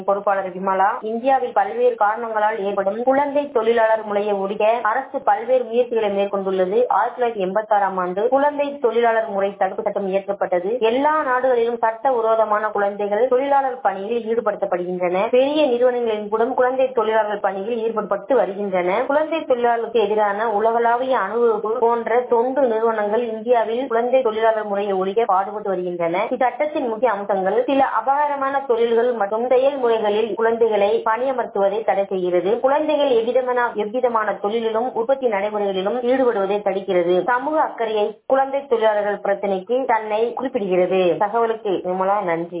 பொறுப்பாளர் விமலா இந்தியாவில் பல்வேறு காரணங்களால் ஏற்படும் குழந்தை தொழிலாளர் முறையை ஒழிக்க அரசு பல்வேறு முயற்சிகளை மேற்கொண்டுள்ளது ஆயிரத்தி தொள்ளாயிரத்தி எண்பத்தி ஆறாம் ஆண்டு குழந்தை தொழிலாளர் முறை தடுப்பு சட்டம் இயற்றப்பட்டது எல்லா நாடுகளிலும் சட்ட விரோதமான குழந்தைகள் தொழிலாளர் பணியில் ஈடுபடுத்தப்படுகின்றன பெரிய நிறுவனங்களின் கூட குழந்தை தொழிலாளர் பணியில் ஈடுபட்டு வருகின்றன குழந்தை தொழிலாளருக்கு எதிரான உலகளாவிய அனுபவம் போன்ற தொண்டு நிறுவனங்கள் இந்தியாவில் குழந்தை தொழிலாளர் முறையை ஒழிக்க பாடுபட்டு வருகின்றன இச்சட்டத்தின் முக்கிய அம்சங்கள் சில அபாயகரமான தொழில்கள் மற்றும் செயல்முறைகளில் குழந்தைகளை பணியமர்த்துவதை தடை செய்கிறது குழந்தைகள் எவ்விதமான எவ்விதமான தொழிலிலும் உற்பத்தி நடைமுறைகளிலும் ஈடுபடுவதை தடுக்கிறது சமூக அக்கறையை குழந்தை தொழிலாளர்கள் பிரச்சனைக்கு தன்னை குறிப்பிடுகிறது தகவலுக்கு விமலா நன்றி